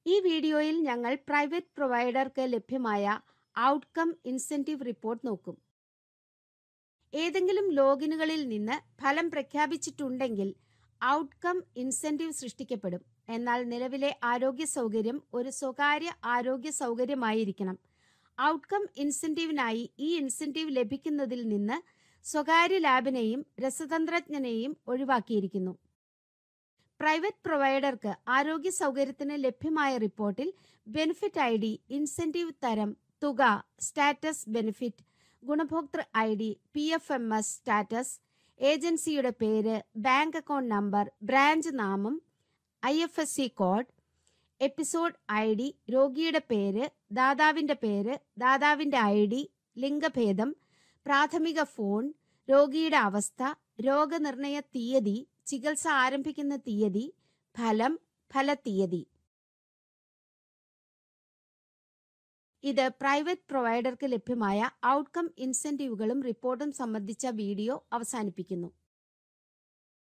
ഈ വീഡിയോയിൽ ഞങ്ങൾ പ്രൈവറ്റ് പ്രൊവൈഡർക്ക് ലഭ്യമായ ഔട്ട്കം ഇൻസെന്റീവ് റിപ്പോർട്ട് നോക്കും ഏതെങ്കിലും ലോഗിനുകളിൽ നിന്ന് ഫലം പ്രഖ്യാപിച്ചിട്ടുണ്ടെങ്കിൽ ഔട്ട്കം ഇൻസെന്റീവ് സൃഷ്ടിക്കപ്പെടും എന്നാൽ നിലവിലെ ആരോഗ്യ സൗകര്യം ഒരു സ്വകാര്യ ആരോഗ്യ സൗകര്യമായിരിക്കണം ഔട്ട്കം ഇൻസെന്റീവിനായി ഈ ഇൻസെന്റീവ് ലഭിക്കുന്നതിൽ നിന്ന് സ്വകാര്യ ലാബിനെയും രസതന്ത്രജ്ഞനെയും ഒഴിവാക്കിയിരിക്കുന്നു പ്രൈവറ്റ് പ്രൊവൈഡർക്ക് ആരോഗ്യ സൗകര്യത്തിന് ലഭ്യമായ റിപ്പോർട്ടിൽ ബെനിഫിറ്റ് ഐ ഡി ഇൻസെന്റീവ് തരം തുക സ്റ്റാറ്റസ് ബെനിഫിറ്റ് ഗുണഭോക്തൃ I D P F M S status ഏജൻസിയുടെ പേര് ബാങ്ക് അക്കൗണ്ട് നമ്പർ ബ്രാഞ്ച് നാമം I F S C code episode I D രോഗിയുടെ പേര് ദാതാവിന്റെ പേര് ദാതാവിന്റെ ഐ ഡി ലിംഗഭേദം പ്രാഥമിക ഫോൺ രോഗിയുടെ അവസ്ഥ രോഗനിർണയ തീയതി ചികിത്സ ആരംഭിക്കുന്ന തീയതി ഫലം ഫലത്തീയതി ഇത് പ്രൈവറ്റ് പ്രൊവൈഡർക്ക് ലഭ്യമായ ഔട്ട്കം ഇൻസെന്റീവുകളും റിപ്പോർട്ടും സംബന്ധിച്ച വീഡിയോ അവസാനിപ്പിക്കുന്നു